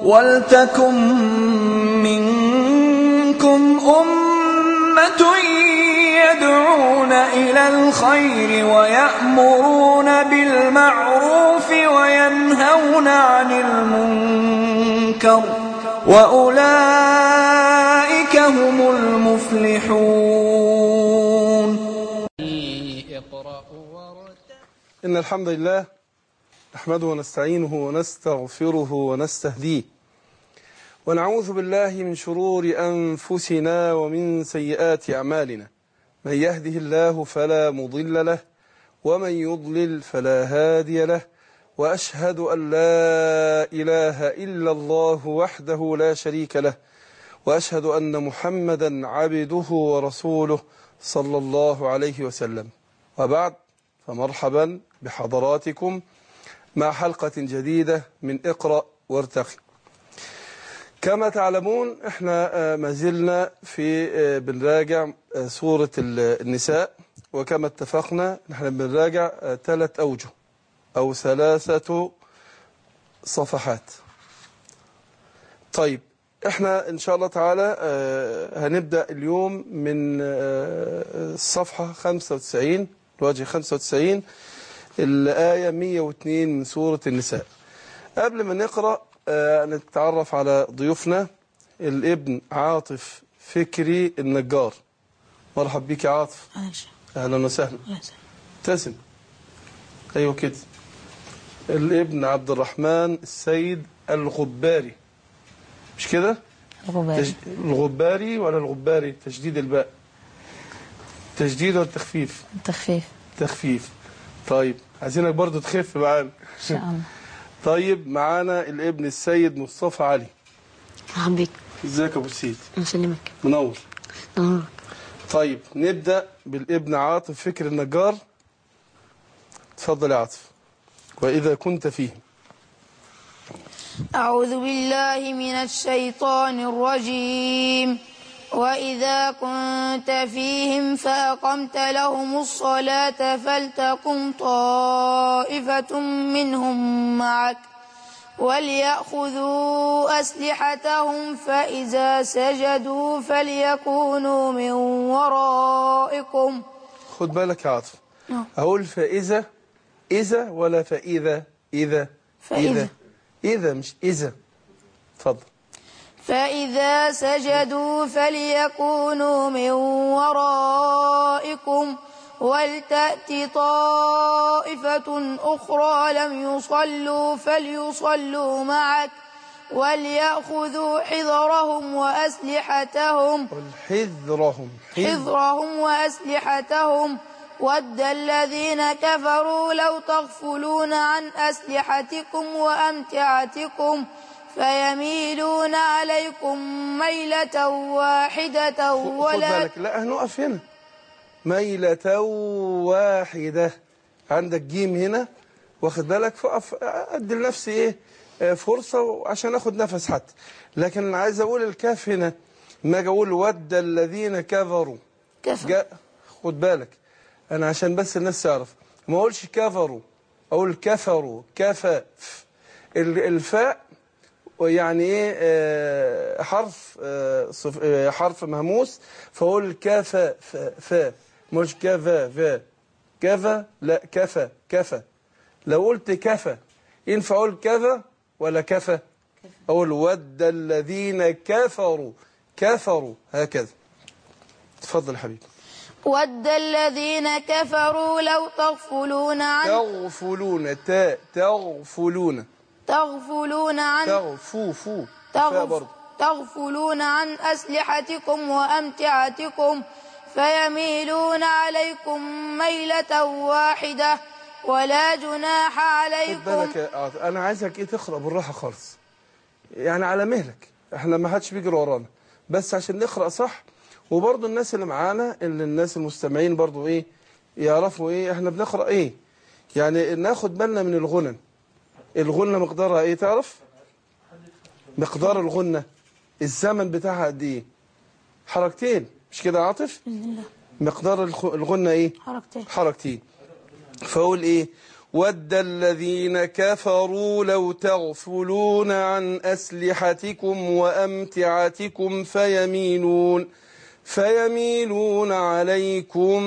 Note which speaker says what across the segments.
Speaker 1: ولتكن منكم أمة يدعون إلى الخير ويأمرون بالمعروف وينهون عن المنكر وأولئك هم المفلحون
Speaker 2: إن الحمد لله نحمده ونستعينه ونستغفره ونستهديه ونعوذ بالله من شرور أنفسنا ومن سيئات أعمالنا من يهده الله فلا مضل له ومن يضلل فلا هادي له وأشهد أن لا إله إلا الله وحده لا شريك له وأشهد أن محمدا عبده ورسوله صلى الله عليه وسلم وبعد فمرحبا بحضراتكم مع حلقة جديدة من اقرأ وارتقي كما تعلمون احنا ما زلنا في بنراجع سورة النساء وكما اتفقنا نحن بنراجع ثلاث أوجه أو ثلاثة صفحات طيب احنا ان شاء الله تعالى هنبدأ اليوم من الصفحة 95 الوجه 95 الآية 102 من سورة النساء قبل ما نقرأ نتعرف على ضيوفنا الابن عاطف فكري النجار مرحب بك يا عاطف أهلا وسهلا ابتسم أيوة كده الابن عبد الرحمن السيد الغباري مش كده
Speaker 3: الغباري
Speaker 2: تج... الغباري ولا الغباري تشديد الباء تشديد ولا تخفيف
Speaker 3: تخفيف
Speaker 2: تخفيف طيب عايزينك برضو تخف معانا
Speaker 3: ان شاء الله
Speaker 2: طيب معانا الابن السيد مصطفى علي
Speaker 3: مرحبا بك
Speaker 2: ازيك يا ابو سيد
Speaker 3: نسلمك
Speaker 2: منور
Speaker 3: نور
Speaker 2: طيب نبدا بالابن عاطف فكر النجار اتفضل يا عاطف واذا كنت فيهم
Speaker 4: أعوذ بالله من الشيطان الرجيم وإذا كنت فيهم فأقمت لهم الصلاة فلتقم طائفة منهم معك وليأخذوا أسلحتهم فإذا سجدوا فليكونوا من ورائكم
Speaker 2: خد بالك يا عاطف
Speaker 4: نعم.
Speaker 2: اقول فاذا اذا ولا فاذا اذا
Speaker 4: فإذا.
Speaker 2: اذا مش اذا اتفضل
Speaker 4: فإذا سجدوا فليكونوا من ورائكم ولتأت طائفة أخرى لم يصلوا فليصلوا معك وليأخذوا حذرهم وأسلحتهم
Speaker 2: قل حذرهم
Speaker 4: حذرهم وأسلحتهم ود الذين كفروا لو تغفلون عن أسلحتكم وأمتعتكم فيميلون عليكم ميلة واحدة
Speaker 2: خد
Speaker 4: ولا
Speaker 2: بالك لا هنقف هنا ميلة واحدة عندك جيم هنا واخد بالك فقف ادي لنفسي ايه آه، فرصة عشان اخد نفس حتى لكن انا عايز اقول الكاف هنا ما اجي اقول ود الذين كفروا
Speaker 4: كفر
Speaker 2: جاء خد بالك انا عشان بس الناس تعرف ما اقولش كفروا اقول كفروا كفى ال- الفاء يعني ايه آه، حرف آه، صف- آه، حرف مهموس فاقول كفى ف- فا مش كفى فا كفى لا كفى كفى لو قلت كفى ينفع اقول كفى ولا كفى اقول ود الذين كفروا كفروا هكذا تفضل يا حبيبي
Speaker 4: ود الذين كفروا لو تغفلون عن
Speaker 2: تغفلون تا تغفلون
Speaker 4: تغفلون عن
Speaker 2: تغفو فو فاء
Speaker 4: تغف
Speaker 2: برضه
Speaker 4: تغفلون عن أسلحتكم وأمتعتكم فيميلون عليكم ميلة واحدة ولا جناح
Speaker 2: خد
Speaker 4: عليكم
Speaker 2: بالك يا عاطف، انا عايزك ايه تقرا بالراحه خالص يعني على مهلك احنا ما حدش بيجري ورانا بس عشان نقرا صح وبرضه الناس اللي معانا اللي الناس المستمعين برضه ايه يعرفوا ايه احنا بنقرا ايه يعني ناخد بالنا من الغنن الغنة مقدارها ايه تعرف مقدار الغنة الزمن بتاعها قد ايه حركتين مش كده يا عاطف
Speaker 3: بإذن الله
Speaker 2: مقدار الخ- الغنة ايه
Speaker 3: حركتين
Speaker 2: حركتين فاقول ايه ود الذين كفروا لو تغفلون عن أسلحتكم وأمتعتكم فيميلون فيميلون عليكم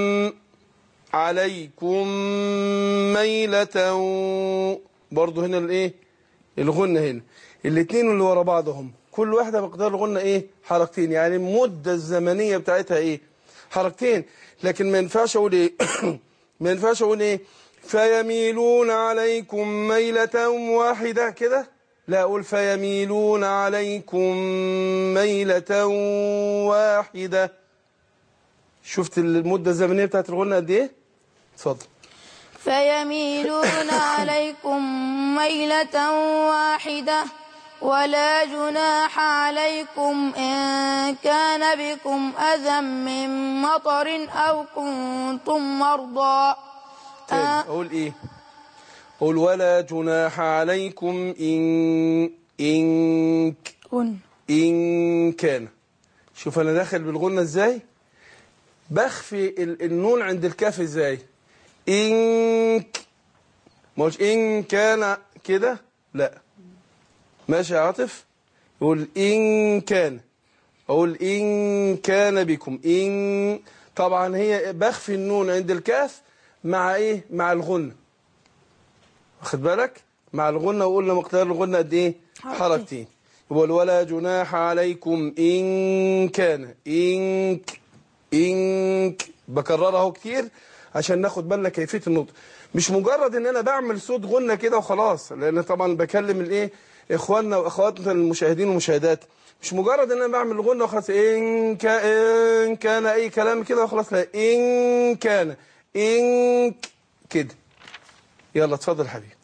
Speaker 2: عليكم ميلة برضو هنا الايه الغنة هنا الاثنين اللي ورا بعضهم كل واحدة مقدار الغنة ايه حركتين يعني المدة الزمنية بتاعتها ايه حركتين لكن ما ينفعش اقول ايه ما ينفعش اقول ايه فيميلون عليكم ميلة واحدة كده لا اقول فيميلون عليكم ميلة واحدة شفت المدة الزمنية بتاعت الغنة قد ايه اتفضل
Speaker 4: فيميلون عليكم ميلة واحدة ولا جناح عليكم إن كان بكم أذى من مطر أو كنتم مرضى
Speaker 2: تاني
Speaker 4: آه.
Speaker 2: اقول ايه قل ولا جناح عليكم ان ان
Speaker 4: كن
Speaker 2: ان كان شوف انا داخل بالغنة ازاي بخفي ال- النون عند الكاف ازاي ان ك- ما قلتش ان كان كده لا ماشي يا عاطف يقول ان كان اقول ان كان بكم ان طبعا هي بخفي النون عند الكاف مع ايه مع الغنة واخد بالك مع الغنة وقلنا مقدار الغنة قد ايه حركتين يقول ولا جناح عليكم ان كان ان ك- ان ك- بكررها اهو كتير عشان ناخد بالنا كيفية النطق مش مجرد ان انا بعمل صوت غنة كده وخلاص لان طبعا بكلم الايه اخواننا واخواتنا المشاهدين والمشاهدات مش مجرد ان انا بعمل غنة وخلاص ان كان ان كان اي كلام كده وخلاص لا ان كان ان ك- كده يلا اتفضل حبيبي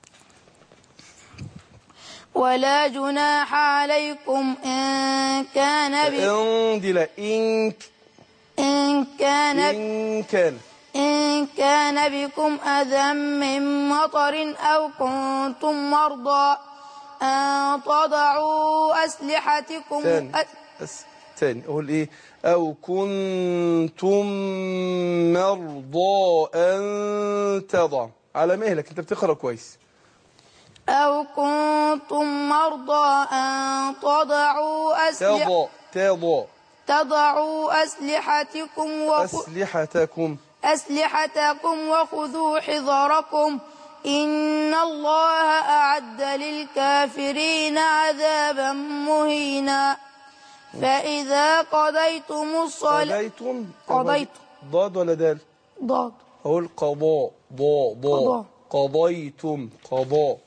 Speaker 4: ولا جناح عليكم إن كان بكم
Speaker 2: ان دي لا ان ك-
Speaker 4: إن كان
Speaker 2: ان كان
Speaker 4: إن كان بكم أذى من مطر أو كنتم مرضى أن تضعوا أسلحتكم
Speaker 2: تاني
Speaker 4: أ-
Speaker 2: بس تاني اقول ايه او كنتم مرضى ان تضع على مهلك انت بتقرا كويس
Speaker 4: أو كنتم مرضى أن تضعوا أسلح
Speaker 2: تضع تضع
Speaker 4: تضعوا أسلحتكم وخ...
Speaker 2: اسلحتكم
Speaker 4: أسلحتكم وخذوا حذركم إن الله أعد للكافرين عذابا مهينا فإذا قضيتم الصلاة
Speaker 2: قضيتم
Speaker 4: قضيت.
Speaker 2: ضاد ولا دال
Speaker 4: ضاد
Speaker 2: اقول قضاء ضاء ضاء
Speaker 4: قضاء.
Speaker 2: قضيتم قضاء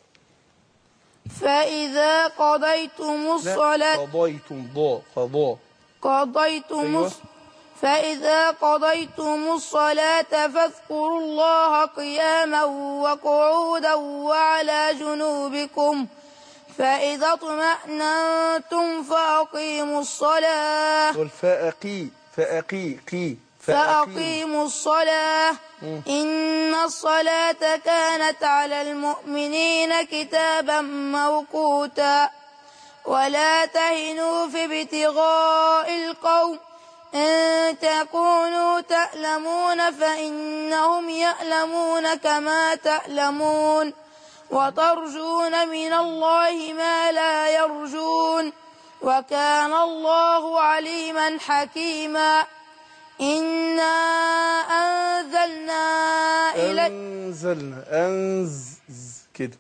Speaker 4: فإذا قضيتم
Speaker 2: لا
Speaker 4: الصلاة
Speaker 2: قضيتم ضاء قضاء
Speaker 4: قضيتم
Speaker 2: أيوة.
Speaker 4: الص- فإذا قضيتم الصلاة فاذكروا الله قياما وقعودا وعلى جنوبكم فإذا اطمأننتم فأقيموا الصلاة
Speaker 2: والفاقي فاقي قي
Speaker 4: فأقيموا الصلاة إن الصلاة كانت على المؤمنين كتابا موقوتا ولا تهنوا في ابتغاء القوم إن تكونوا تألمون فإنهم يألمون كما تألمون وترجون من الله ما لا يرجون وكان الله عليما حكيما إنا أنزلنا إليك
Speaker 2: انزلنا انز كده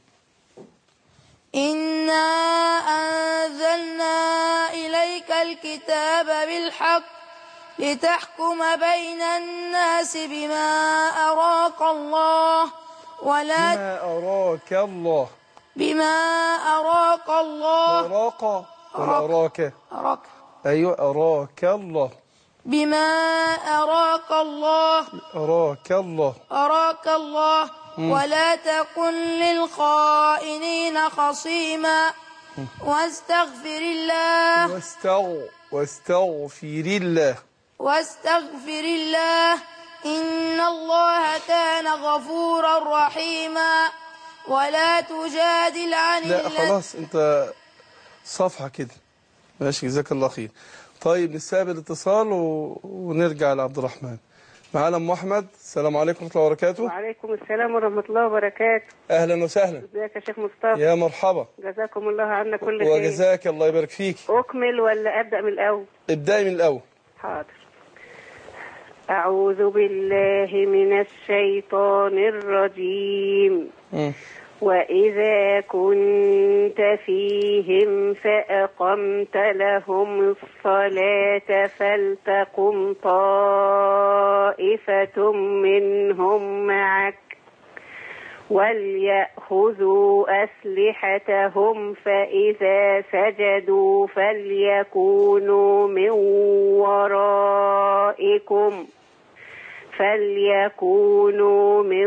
Speaker 4: إنا أنزلنا إليك الكتاب بالحق لتحكم بين الناس بما أراك الله ولا
Speaker 2: ما اراك الله
Speaker 4: بما أراك الله
Speaker 2: أراك ولا أراك
Speaker 4: أراك
Speaker 2: أيوة أراك الله
Speaker 4: بما أراك الله
Speaker 2: أراك الله
Speaker 4: أراك الله ولا تكن للخائنين خصيما واستغفر الله
Speaker 2: واستغ واستغفر الله
Speaker 4: واستغفر الله إن الله كان غفورا رحيما ولا تجادل عن
Speaker 2: لا
Speaker 4: الذين
Speaker 2: خلاص أنت صفحة كده ماشي جزاك الله خير طيب نستقبل اتصال و... ونرجع لعبد الرحمن معانا ام احمد السلام عليكم ورحمه الله وبركاته
Speaker 5: وعليكم السلام ورحمة الله وبركاته
Speaker 2: اهلا وسهلا
Speaker 5: ازيك يا شيخ مصطفى
Speaker 2: يا مرحبا
Speaker 5: جزاكم الله عنا كل خير
Speaker 2: وجزاك الله يبارك فيك
Speaker 5: أكمل ولا أبدأ من الأول
Speaker 2: ابدأي من الاول
Speaker 5: حاضر أعوذ بالله من الشيطان الرجيم
Speaker 2: مم.
Speaker 5: وإذا كنت فيهم فأقمت لهم الصلاة فلتقم طائفة منهم معك وليأخذوا أسلحتهم فإذا سجدوا فليكونوا من ورائكم فليكونوا من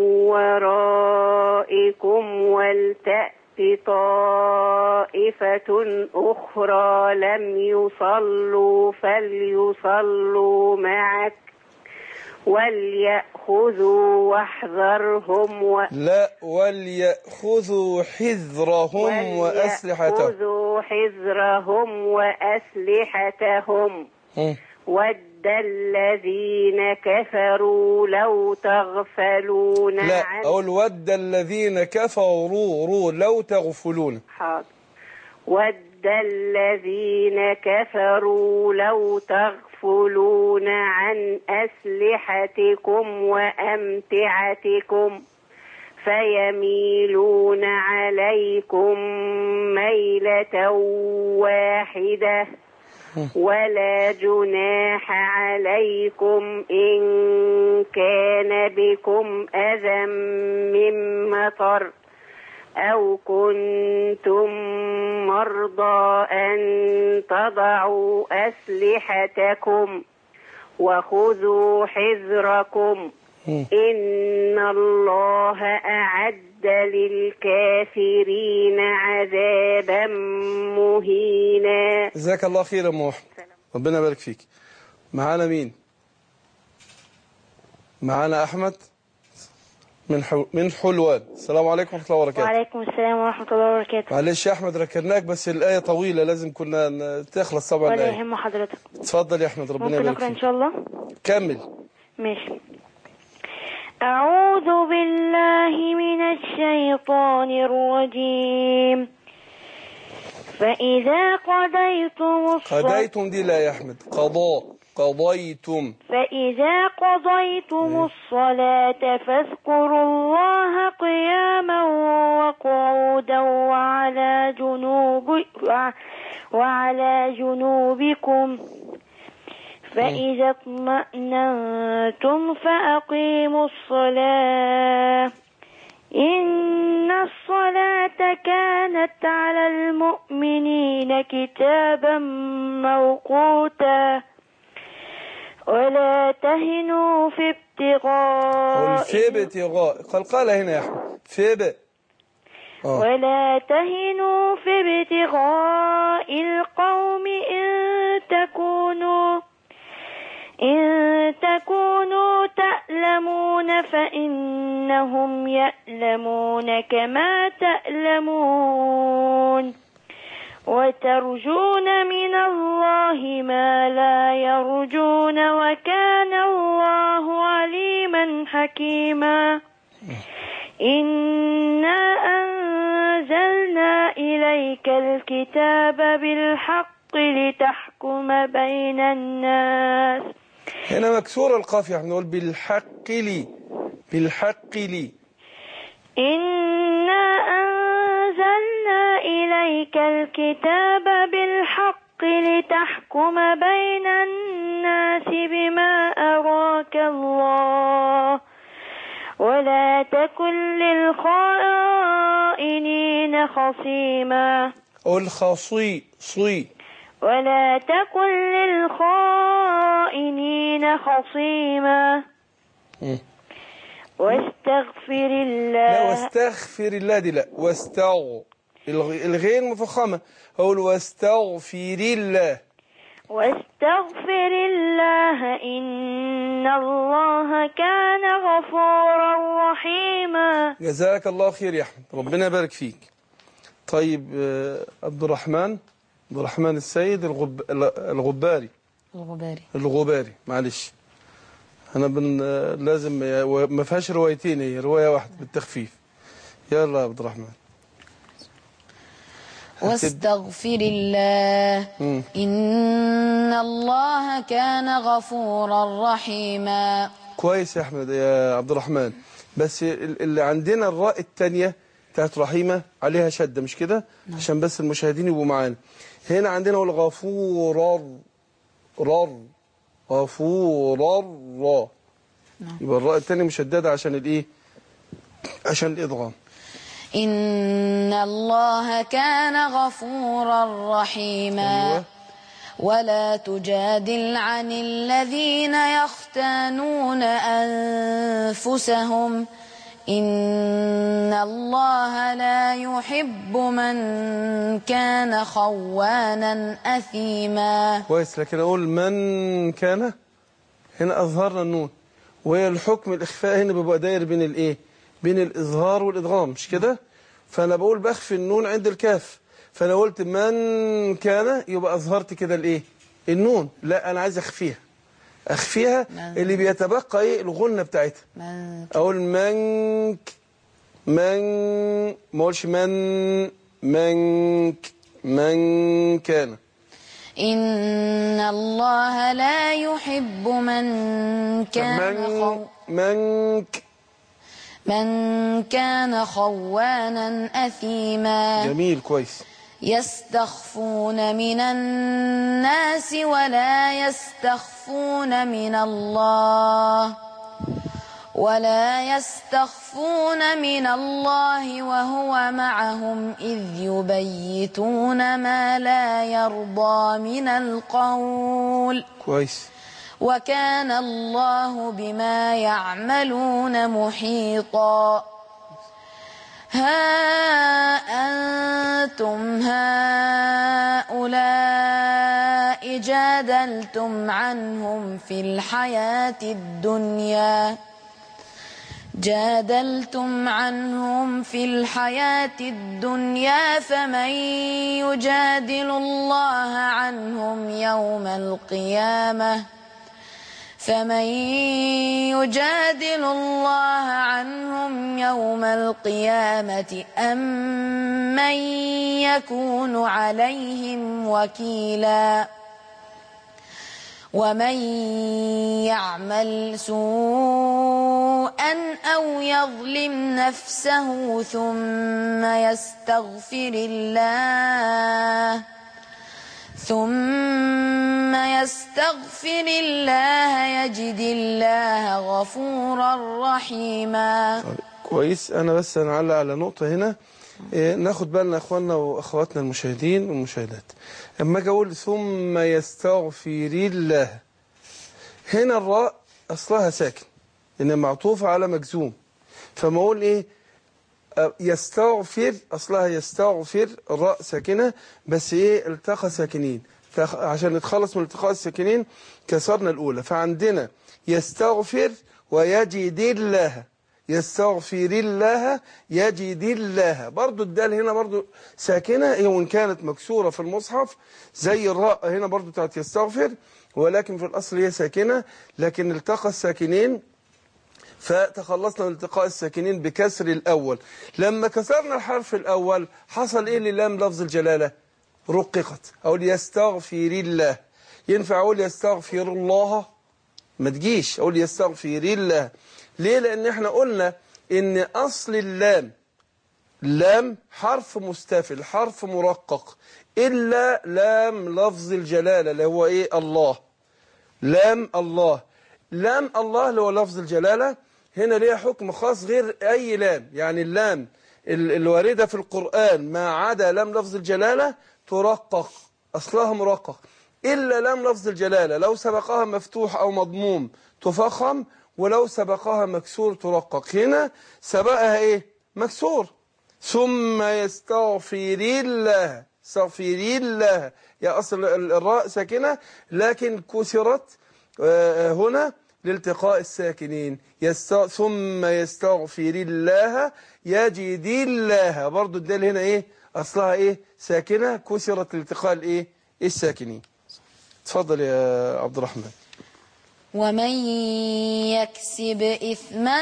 Speaker 5: ورائكم ولتأت طائفة أخرى لم يصلوا فليصلوا معك وليأخذوا واحذرهم و...
Speaker 2: لا وليأخذوا حذرهم وأسلحتهم
Speaker 5: وليأخذوا حذرهم وأسلحتهم
Speaker 2: مم.
Speaker 5: ود الذين كفروا لو تغفلون
Speaker 2: لا
Speaker 5: عن
Speaker 2: أقول ود الذين كفروا رو لو تغفلون
Speaker 5: حاضر ود الذين كفروا لو تغفلون عن أسلحتكم وأمتعتكم فيميلون عليكم ميلة واحدة ولا جناح عليكم إن كان بكم أذى من مطر أو كنتم مرضى أن تضعوا أسلحتكم وخذوا حذركم
Speaker 2: مم.
Speaker 5: إن الله أعد للكافرين عذابا مهينا
Speaker 2: جزاك الله خير يا ام احمد ربنا يبارك فيك معانا مين معانا احمد من حو... من حلوان السلام عليكم ورحمه الله وبركاته
Speaker 6: وعليكم السلام ورحمة الله وبركاته
Speaker 2: معلش يا احمد ركناك بس الايه طويله لازم كنا ن- تخلص طبعا
Speaker 6: ولا
Speaker 2: الايه
Speaker 6: يهم حضرتك
Speaker 2: اتفضل يا احمد ربنا
Speaker 6: ممكن
Speaker 2: يبارك
Speaker 6: أقرأ إن
Speaker 2: فيك
Speaker 6: شاء الله
Speaker 2: كمل
Speaker 6: ماشي أعوذ بالله من الشيطان الرجيم فإذا قضيتم الصلاة
Speaker 2: قضيتم دي لا يا احمد قضاء قضيتم
Speaker 6: فإذا قضيتم الصلاة فاذكروا الله قياما وقعودا وعلى جنوب وعلى جنوبكم فإذا اطمأننتم فأقيموا الصلاة إن الصلاة كانت على المؤمنين كتابا موقوتا ولا تهنوا في ابتغاء
Speaker 2: قل في ابتغاء قال قال هنا يا احمد في ب اه
Speaker 6: ولا تهنوا في ابتغاء القوم إن تكونوا إن تكونوا تألمون فإنهم يألمون كما تألمون وترجون من الله ما لا يرجون وكان الله عليما حكيما إنا أنزلنا إليك الكتاب بالحق لتحكم بين الناس
Speaker 2: هنا مكسور القاف يا احمد نقول بالحق لي بالحق لي
Speaker 6: إنا أنزلنا إليك الكتاب بالحق لتحكم بين الناس بما أراك الله ولا تكن للخائنين خصيما
Speaker 2: قل خصي صي
Speaker 6: ولا تكن للخائنين خصيما
Speaker 2: مم.
Speaker 6: واستغفر
Speaker 2: لا
Speaker 6: الله
Speaker 2: واستغفر الله دي لا واستغ الغ- الغين مفخمة أقول واستغفر الله
Speaker 6: واستغفر الله إن الله كان غفورا رحيما
Speaker 2: جزاك الله خير يا أحمد ربنا يبارك فيك طيب آه، عبد الرحمن عبد الرحمن السيد الغب... الغباري
Speaker 3: الغباري
Speaker 2: الغباري معلش انا بن لازم ما فيهاش روايتين هي روايه واحده بالتخفيف يلا يا عبد الرحمن
Speaker 3: واستغفر الله
Speaker 2: مم.
Speaker 3: إن الله كان غفورا رحيما
Speaker 2: كويس يا احمد يا عبد الرحمن بس ال- اللي عندنا الراء الثانيه بتاعت رحيمه عليها شده مش كده عشان بس المشاهدين يبقوا معانا هنا عندنا الغفور رر غفور را يبقى الراء الثانيه مشدده عشان الايه عشان الادغام
Speaker 3: إن الله كان غفورا رحيما
Speaker 2: أيوة.
Speaker 3: ولا تجادل عن الذين يختانون أنفسهم إن الله لا يحب من كان خوانا أثيما
Speaker 2: كويس لكن اقول من كان هنا اظهرنا النون وهي الحكم الاخفاء هنا بيبقى داير بين الايه بين الاظهار والادغام مش كده فانا بقول بخفي النون عند الكاف فانا قلت من كان يبقى اظهرت كده الايه النون لا انا عايز اخفيها اخفيها
Speaker 3: من.
Speaker 2: اللي بيتبقى ايه الغنه بتاعتها
Speaker 3: من
Speaker 2: اقول من ك- من ما اقولش من من ك- من كان
Speaker 3: إن الله لا يحب من كان خو
Speaker 2: من من ك-
Speaker 3: من كان خوانا أثيما
Speaker 2: جميل كويس
Speaker 3: يستخفون من الناس ولا يستخفون من الله ولا يستخفون من الله وهو معهم إذ يبيتون ما لا يرضى من القول
Speaker 2: كويس
Speaker 3: وكان الله بما يعملون محيطا ها أنتم هؤلاء جادلتم عنهم في الحياة الدنيا جادلتم عنهم في الحياة الدنيا فمن يجادل الله عنهم يوم القيامة فمن يجادل الله عنهم يوم القيامة أم من يكون عليهم وكيلا ومن يعمل سوءا أو يظلم نفسه ثم يستغفر الله ثم يستغفر الله يجد الله غفورا رحيما
Speaker 2: طيب، كويس انا بس هنعلق على نقطه هنا إيه، ناخد بالنا اخواننا واخواتنا المشاهدين والمشاهدات اما اجي اقول ثم يستغفر الله هنا الراء اصلها ساكن لان معطوفه على مجزوم فما اقول ايه أه، يستغفر اصلها يستغفر الراء ساكنه بس ايه التقى ساكنين فخ- عشان نتخلص من التقاء الساكنين كسرنا الاولى فعندنا يستغفر ويجد الله يستغفر الله يجد الله برضو الدال هنا برضو ساكنة هي وإن كانت مكسورة في المصحف زي الراء هنا برضو بتاعت يستغفر ولكن في الأصل هي ساكنة لكن التقى الساكنين فتخلصنا من التقاء الساكنين بكسر الأول لما كسرنا الحرف الأول حصل إيه للام لفظ الجلالة رققت أقول يستغفر الله ينفع أقول يستغفر الله ما تجيش أقول يستغفر الله ليه لأن احنا قلنا إن أصل اللام لام حرف مستفل حرف مرقق إلا لام لفظ الجلالة اللي هو إيه الله لام الله لام الله اللي هو لفظ الجلالة هنا ليها حكم خاص غير أي لام يعني اللام ال- الواردة في القرآن ما عدا لام لفظ الجلالة ترقق أصلها مرقق إلا لام لفظ الجلالة لو سبقها مفتوح أو مضموم تفخم ولو سبقها مكسور ترقق هنا سبقها إيه مكسور ثم يستغفر الله استغفر الله يا أصل ال- الراء ساكنة لكن كسرت آه، هنا لالتقاء الساكنين يست... ثم يستغفر الله يجد الله برضو الدال هنا ايه اصلها ايه ساكنة كسرت لالتقاء الايه الساكنين تفضل يا عبد الرحمن
Speaker 3: ومن يكسب إثما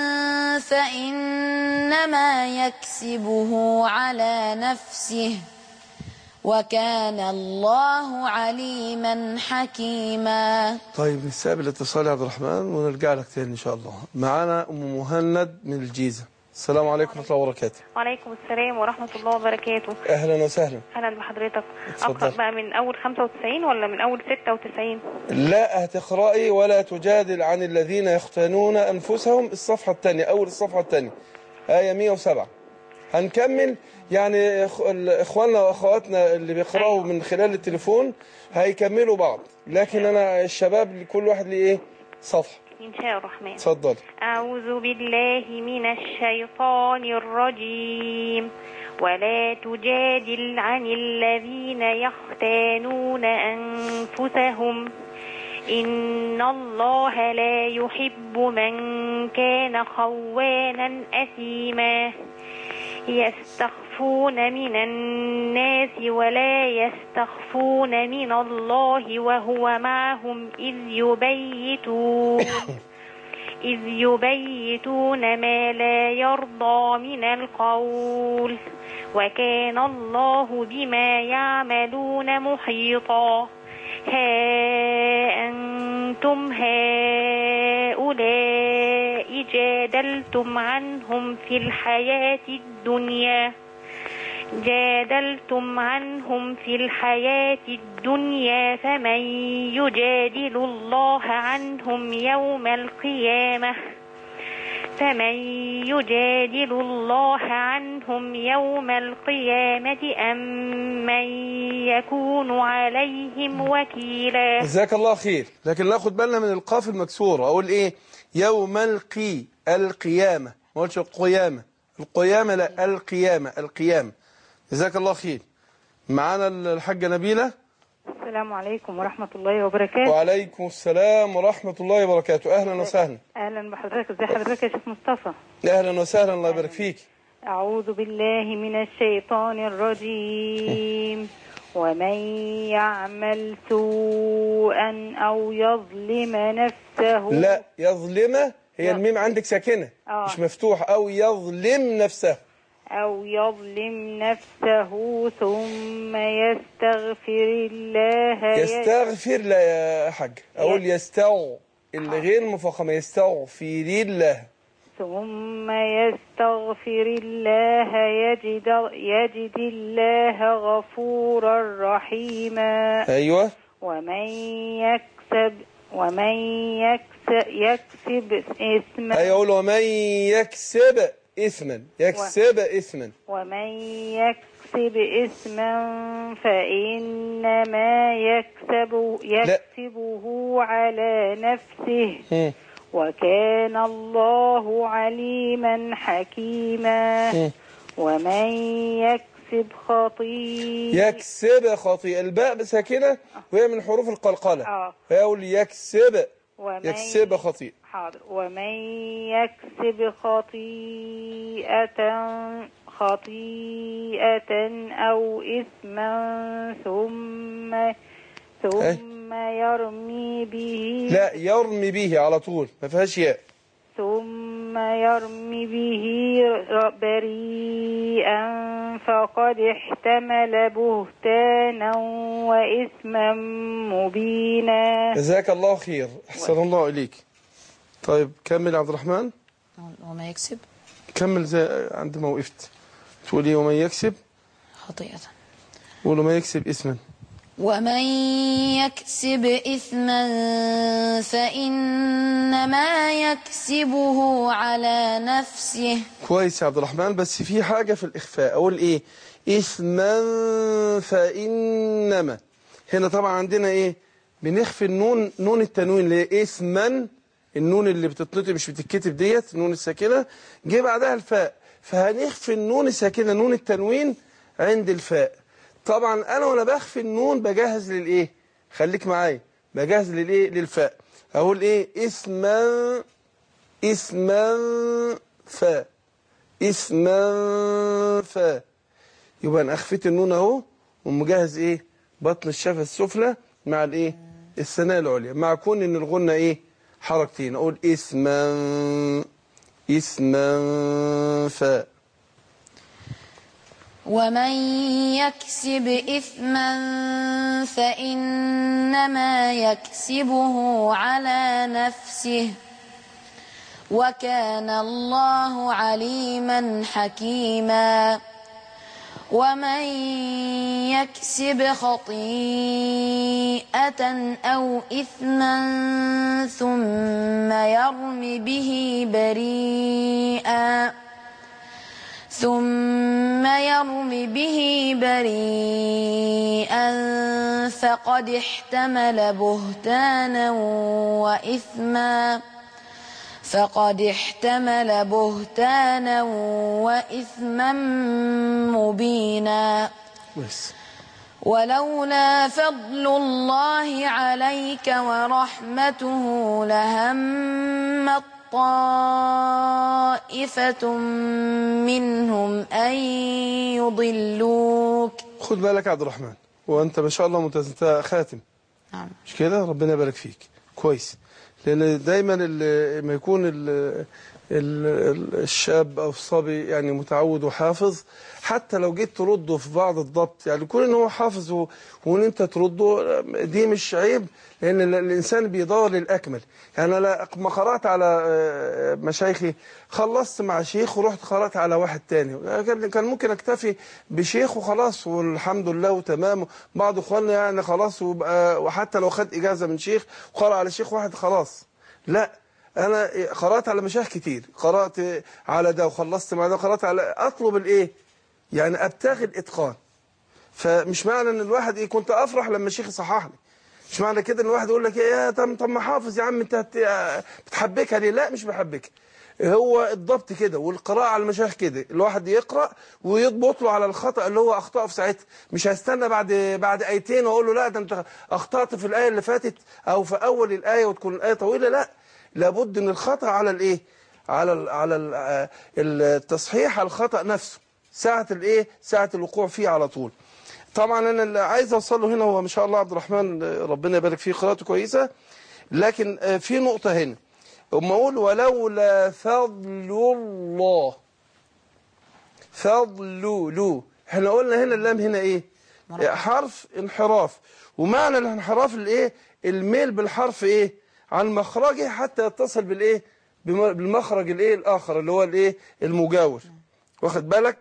Speaker 3: فإنما يكسبه على نفسه وكان الله عليما حكيما
Speaker 2: طيب نستقبل اتصال يا عبد الرحمن ونرجع لك تاني ان شاء الله معانا ام مهند من الجيزه السلام عليكم ورحمه الله وبركاته
Speaker 7: وعليكم السلام ورحمة الله وبركاته
Speaker 2: اهلا وسهلا
Speaker 7: أهلا بحضرتك
Speaker 2: اتفضل.
Speaker 7: أقرأ بقى من أول 95 ولا من أول 96
Speaker 2: لا هتقرأي ولا تجادل عن الذين يختانون أنفسهم الصفحة الثانية أول الصفحة الثانية آية 107 هنكمل يعني إخ- ال- إخواننا وأخواتنا اللي بيقرأوا من خلال التليفون هيكملوا بعض لكن أنا الشباب كل واحد ليه إيه صفحة
Speaker 7: إن شاء الرحمن
Speaker 2: اتفضل
Speaker 7: أعوذ بالله من الشيطان الرجيم ولا تجادل عن الذين يختانون أنفسهم إن الله لا يحب من كان خوانا أثيما يستخفون من الناس ولا يستخفون من الله وهو معهم إذ يبيتون إذ يبيتون ما لا يرضى من القول وكان الله بما يعملون محيطا ها أنتم هؤلاء جادلتم عنهم في الحياة الدنيا جادلتم عنهم في الحياة الدنيا فمن يجادل الله عنهم يوم القيامة فمن يجادل الله عنهم يوم القيامة أم من يكون عليهم وكيلا
Speaker 2: جزاك الله خير لكن ناخد بالنا من القاف المكسورة أقول إيه يوم القي القيامة ما قلتش القيامة القيامة لا القيامة القيامة جزاك الله خير معانا الحاجة نبيلة
Speaker 8: السلام عليكم ورحمة الله وبركاته
Speaker 2: وعليكم السلام ورحمة الله وبركاته أهلا وسهلا
Speaker 8: أهلا بحضرتك ازي حضرتك يا شيخ مصطفى
Speaker 2: أهلا وسهلا الله يبارك فيك
Speaker 8: أعوذ بالله من الشيطان الرجيم ومن يعمل سوءا أو يظلم نفسه
Speaker 2: لا يظلم هي الميم عندك ساكنة
Speaker 8: آه.
Speaker 2: مش مفتوح أو يظلم نفسه
Speaker 8: أو يظلم نفسه ثم يستغفر الله ي-
Speaker 2: يستغفر لا يا حاج أقول يستغ الغير مفخمة يستغفر الله
Speaker 8: ثم يستغفر الله يجد يجد الله غفورا رحيما
Speaker 2: أيوة
Speaker 8: ومن يكسب ومن يكسب, يكسب إثما
Speaker 2: أيوة أقول ومن يكسب إثما يكسب إثما
Speaker 8: ومن يكسب إثما فإنما يكسب يكسبه على نفسه
Speaker 2: مم.
Speaker 8: وكان الله عليما حكيما
Speaker 2: مم.
Speaker 8: ومن يكسب خطيئة
Speaker 2: يكسب خطيئة الباء ساكنة وهي من حروف القلقلة
Speaker 8: آه.
Speaker 2: فيقول يكسب
Speaker 8: ومن
Speaker 2: يكسب خطيئة
Speaker 8: حاضر ومن يكسب خطيئة خطيئة أو إثما ثم ثم يرمي به
Speaker 2: لا يرمي به على طول ما فيهاش ياء
Speaker 8: ثم يرمي به بريئا فقد احتمل بهتانا وإثما مبينا
Speaker 2: جزاك الله خير أحسن الله إليك طيب كمل يا عبد الرحمن
Speaker 3: وما يكسب
Speaker 2: كمل زي عند ما وقفت تقولي ومن يكسب
Speaker 3: خطيئة
Speaker 2: قول ومن يكسب إثما
Speaker 3: ومن يكسب إثما فإنما يكسبه على نفسه
Speaker 2: كويس يا عبد الرحمن بس في حاجة في الإخفاء أقول إيه إثما فإنما هنا طبعا عندنا إيه بنخفي النون نون التنوين اللي هي إثما النون اللي بتتنطق مش بتتكتب ديت النون الساكنة جه بعدها الفاء فهنخفي النون الساكنة نون التنوين عند الفاء طبعا أنا وأنا بخفي النون بجهز للإيه خليك معايا بجهز للإيه للفاء أقول إيه إثما إثما فاء إثما فاء يبقى أنا أخفيت النون أهو ومجهز إيه بطن الشفة السفلى مع الإيه الثناء العليا مع كون إن الغنة إيه حركتين اقول اثما اثما فاء
Speaker 3: ومن يكسب إثما فإنما يكسبه على نفسه وكان الله عليما حكيما ومن يكسب خطيئة أو إثما ثم يرم به بريئا ثم يرم به بريئا فقد احتمل بهتانا وإثما فقد احتمل بهتانا وإثما مبينا
Speaker 2: بس
Speaker 3: ولولا فضل الله عليك ورحمته لهمت طائفة منهم أن يضلوك
Speaker 2: خد بالك يا عبد الرحمن وانت ما شاء الله ممتاز انت خاتم
Speaker 3: نعم
Speaker 2: مش كده ربنا يبارك فيك كويس لان دايما ال- ما يكون ال ال الشاب او الصبي يعني متعود وحافظ حتى لو جيت ترده في بعض الضبط يعني كون ان هو حافظ و- وان انت ترده دي مش عيب لان ال- الانسان بيدور للاكمل يعني انا ما قرات على آه، مشايخي خلصت مع شيخ ورحت قرات على واحد تاني كان كان ممكن اكتفي بشيخ وخلاص والحمد لله وتمام بعض اخواننا يعني خلاص وبقى وحتى لو خد اجازه من شيخ وقرا على شيخ واحد خلاص لا انا قرات على مشايخ كتير قرات على ده وخلصت مع ده قرات على اطلب الايه يعني ابتغي الاتقان فمش معنى ان الواحد ايه كنت افرح لما الشيخ يصحح لي مش معنى كده ان الواحد يقول لك ايه يا طب طب ما حافظ يا عم انت هت- بتحبكها ليه لا مش بحبكها هو الضبط كده والقراءة على المشايخ كده الواحد يقرأ ويضبط له على الخطأ اللي هو أخطأه في ساعتها مش هستنى بعد بعد آيتين وأقول له لا ده أنت أخطأت في الآية اللي فاتت أو في أول الآية وتكون الآية طويلة لا لابد ان الخطأ على الإيه على ال على ال آه، التصحيح على الخطأ نفسه ساعة الإيه ساعة الوقوع فيه على طول طبعا انا اللي عايز اوصل له هنا هو ما شاء الله عبد الرحمن آه، ربنا يبارك فيه قراءته كويسه لكن آه، في نقطه هنا اما اقول ولولا فضل الله فضل له احنا قلنا هنا اللام هنا ايه حرف انحراف ومعنى الانحراف الايه الميل بالحرف ايه عن مخرجه حتى يتصل بالايه بم- بالمخرج الايه الاخر اللي هو الايه المجاور واخد بالك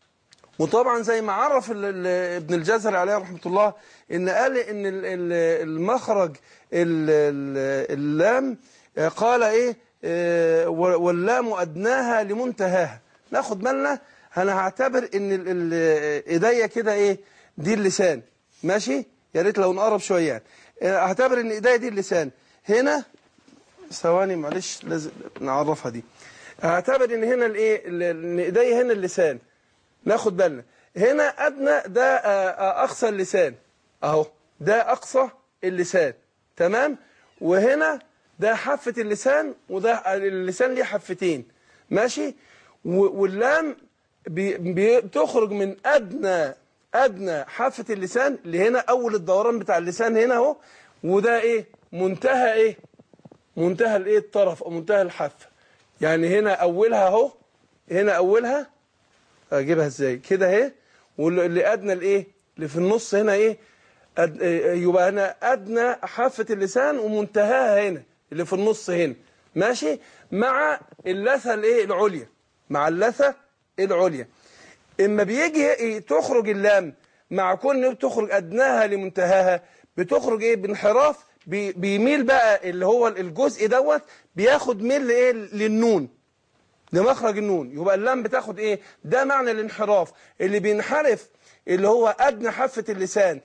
Speaker 2: وطبعا زي ما عرف ال- ال- ابن الجزري عليه رحمة الله ان قال ان ال- ال- المخرج ال- ال- اللام آه، قال ايه آه، و- واللام ادناها لمنتهاها ناخد بالنا انا هعتبر ان ال- ال- ايديا كده ايه دي اللسان ماشي يا ريت لو نقرب شويه يعني آه، هعتبر ان ايديا دي اللسان هنا ثواني معلش لازم نعرفها دي هعتبر ان هنا الايه ال- ان ايديا هنا اللسان ناخد بالنا هنا أدنى ده آه، آه، أقصى اللسان أهو ده أقصى اللسان تمام وهنا ده حافة اللسان وده اللسان ليه حفتين ماشي و- واللام بي- بي- بتخرج من أدنى أدنى حافة اللسان اللي هنا أول الدوران بتاع اللسان هنا أهو وده إيه منتهى إيه منتهى الإيه الطرف أو منتهى الحافة يعني هنا أولها أهو هنا أولها اجيبها ازاي كده اهي واللي ادنى الايه اللي في النص هنا ايه أد... آه، يبقى هنا ادنى حافه اللسان ومنتهاها هنا اللي في النص هنا ماشي مع اللثه الايه العليا مع اللثه العليا اما بيجي إيه تخرج اللام مع كون بتخرج ادناها لمنتهاها بتخرج ايه بانحراف بي... بيميل بقى اللي هو الجزء دوت بياخد ميل لايه للنون لمخرج النون يبقى اللام بتاخد ايه ده معنى الانحراف اللي بينحرف اللي هو ادنى حافه اللسان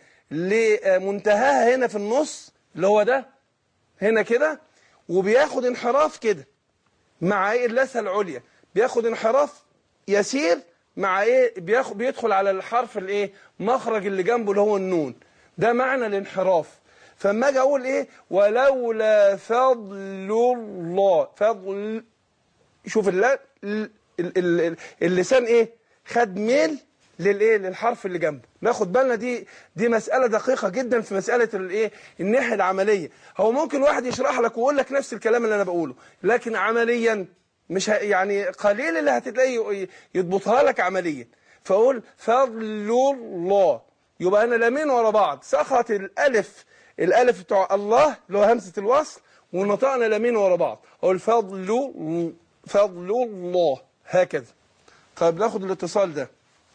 Speaker 2: لمنتهاها هنا في النص اللي هو ده هنا كده وبياخد انحراف كده مع ايه اللثه العليا بياخد انحراف يسير مع ايه بياخد بيدخل على الحرف الايه مخرج اللي جنبه اللي هو النون ده معنى الانحراف فاما اجي اقول ايه ولولا فضل الله فضل شوف الل... ال... ال... ال... اللسان ايه خد ميل للايه للحرف اللي جنبه ناخد بالنا دي دي مساله دقيقه جدا في مساله الايه الناحيه العمليه هو ممكن واحد يشرح لك ويقول لك نفس الكلام اللي انا بقوله لكن عمليا مش ه... يعني قليل اللي هتلاقيه يضبطها لك عمليا فاقول فضل الله يبقى انا لامين ورا بعض سقط الالف الالف بتوع الله اللي هو همزه الوصل ونطقنا لامين ورا بعض اقول فضل فضل الله هكذا طيب ناخد الاتصال ده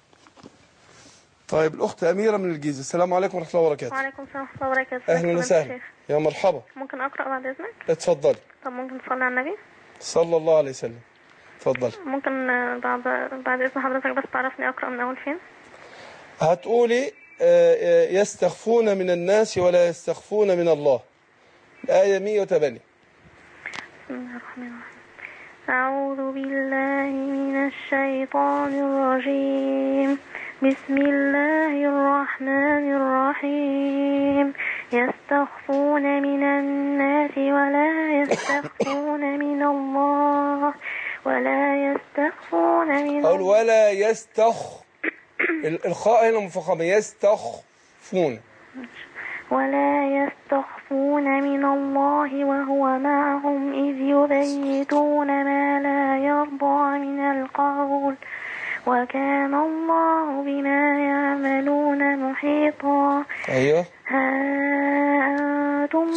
Speaker 2: طيب الاخت اميره من الجيزه السلام عليكم ورحمه الله وبركاته
Speaker 9: وعليكم السلام ورحمة الله وبركاته
Speaker 2: اهلا
Speaker 9: فضيلة
Speaker 2: وسهلا
Speaker 9: الشيخ.
Speaker 2: يا مرحبا
Speaker 9: ممكن أقرأ بعد إذنك؟
Speaker 2: اتفضلي
Speaker 9: طب ممكن تصلي على النبي؟
Speaker 2: صلى الله عليه وسلم اتفضلي
Speaker 9: ممكن آه، بعد بعد إذن حضرتك بس تعرفني أقرأ من أول فين؟
Speaker 2: هتقولي آه، آه، يستخفون من الناس ولا يستخفون من الله الآية 108
Speaker 9: بسم الله الرحمن الرحيم أعوذ بالله من الشيطان الرجيم بسم الله الرحمن الرحيم يستخفون من الناس ولا يستخفون من الله ولا يستخفون من
Speaker 2: أقول ولا يستخ ال- الخاء هنا مفخمة يستخفون
Speaker 9: ولا يستخفون من الله وهو معهم إذ يبيتون ما لا يرضى من القول وكان الله بما يعملون محيطا
Speaker 2: أيوه
Speaker 9: ها أنتم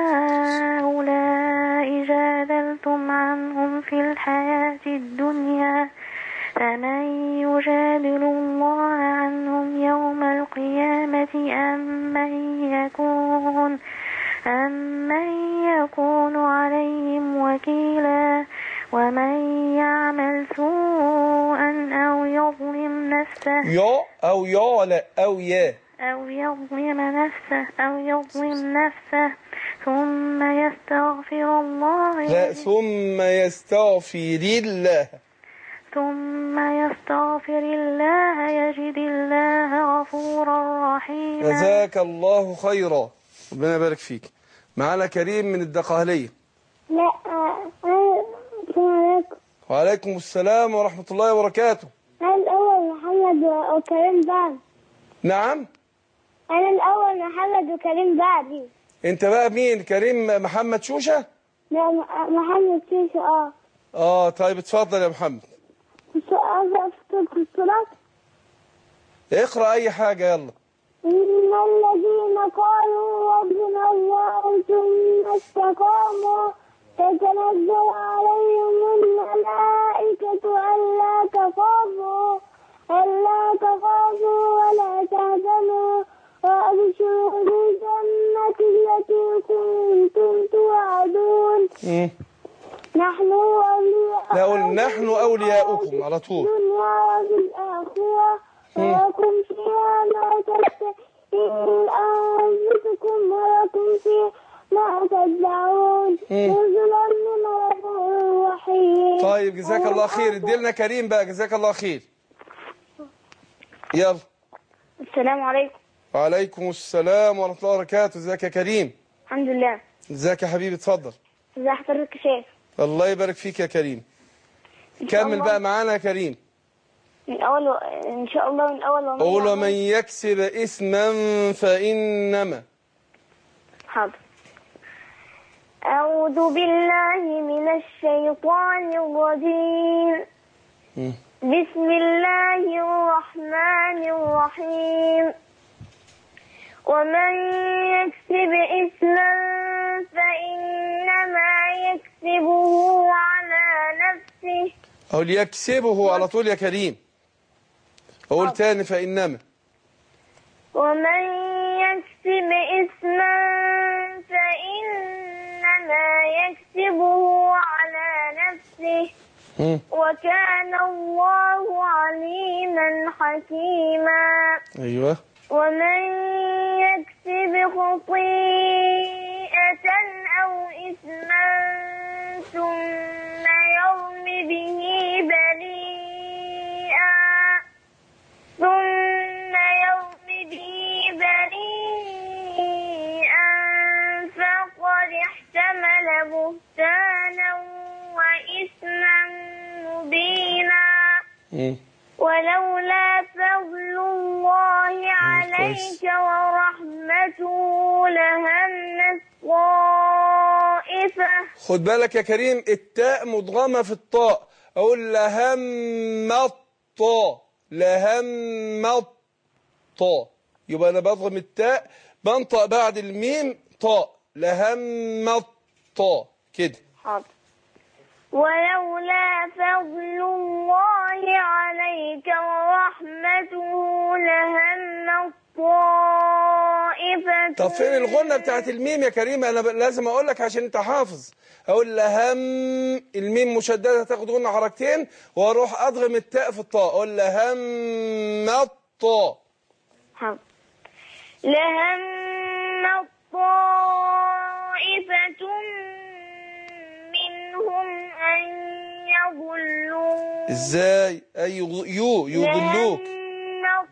Speaker 9: هؤلاء جادلتم عنهم في الحياة الدنيا فمن يجادل الله عنهم يوم القيامة أم من يكون أم من يكون عليهم وكيلا ومن يعمل سوءا أو يظلم نفسه
Speaker 2: يا أو يا لا أو يا
Speaker 9: أو يظلم نفسه أو يظلم نفسه ثم يستغفر الله
Speaker 2: لا ثم يستغفر الله
Speaker 9: ثم يستغفر الله يجد الله غفورا رحيما
Speaker 2: جزاك الله خيرا ربنا يبارك فيك معانا كريم من الدقهلية
Speaker 10: لا السلام عليكم
Speaker 2: وعليكم السلام ورحمة الله وبركاته
Speaker 10: أنا الأول محمد وكريم بعد
Speaker 2: نعم
Speaker 10: أنا الأول محمد وكريم بعدي
Speaker 2: انت بقى مين كريم محمد شوشة
Speaker 10: لا م- محمد سيسي اه
Speaker 2: اه طيب اتفضل يا محمد
Speaker 10: السؤال في الصلاة
Speaker 2: اقرأ اي حاجة يلا
Speaker 10: إن الذين قالوا ربنا الله ثم استقاموا تتنزل عليهم الملائكة ألا تخافوا ألا تخافوا ولا تحزنوا وأبشروا بالجنة التي كنتم توعدون
Speaker 2: مم.
Speaker 10: نحن أولياء
Speaker 2: لا قول نحن أولياؤكم على طول
Speaker 10: الدنيا وفي الآخرة ولكم فيها ما تستحيل أنفسكم ولكم فيها ما تدعون نزلا من غفور رحيم
Speaker 2: طيب جزاك الله خير اديلنا كريم بقى جزاك الله خير يلا
Speaker 10: السلام عليكم
Speaker 2: وعليكم السلام ورحمة الله وبركاته ازيك يا كريم
Speaker 10: الحمد لله
Speaker 2: ازيك يا حبيبي اتفضل
Speaker 10: ازي حضرتك يا شيخ
Speaker 2: الله يبارك فيك يا كريم كمل بقى معانا يا كريم
Speaker 10: من أول و... إن شاء الله من أول ومن
Speaker 2: قول من يكسب إثما فإنما
Speaker 10: حاضر أعوذ بالله من الشيطان الرجيم
Speaker 2: مم.
Speaker 10: بسم الله الرحمن الرحيم ومن يكسب إثما فإنما يكسبه على نفسه
Speaker 2: أو ليكسبه على طول يا كريم قول تاني فإنما
Speaker 10: ومن يكسب إثما فإنما يكسبه على نفسه
Speaker 2: مم.
Speaker 10: وكان الله عليما حكيما
Speaker 2: أيوه
Speaker 10: ومن يكسب خطيئة أو إثما ثم يرم به بريئا ثم يرم به بريئا فقد احتمل بهتانا وإثما مبينا
Speaker 2: مم.
Speaker 10: ولولا فضل الله عليك ورحمته لهمت طائفة
Speaker 2: خد بالك يا كريم التاء مدغمة في الطاء أقول لهم الطاء لهم الطاء يبقى أنا بضغم التاء بنطق بعد الميم طاء لهم الطاء كده
Speaker 10: حاضر ولولا فضل الله عليك ورحمته لهم طائفة
Speaker 2: طب فين الغنة بتاعت الميم يا كريم أنا ب- لازم أقول لك عشان أنت حافظ أقول لهم الميم مشددة تاخد غنة حركتين وأروح أضغم التاء في الطاء أقول لهم الطاء
Speaker 10: حاضر لهم طائفة منهم أن يضلوا
Speaker 2: إزاي أي يو يضلوك
Speaker 10: لهم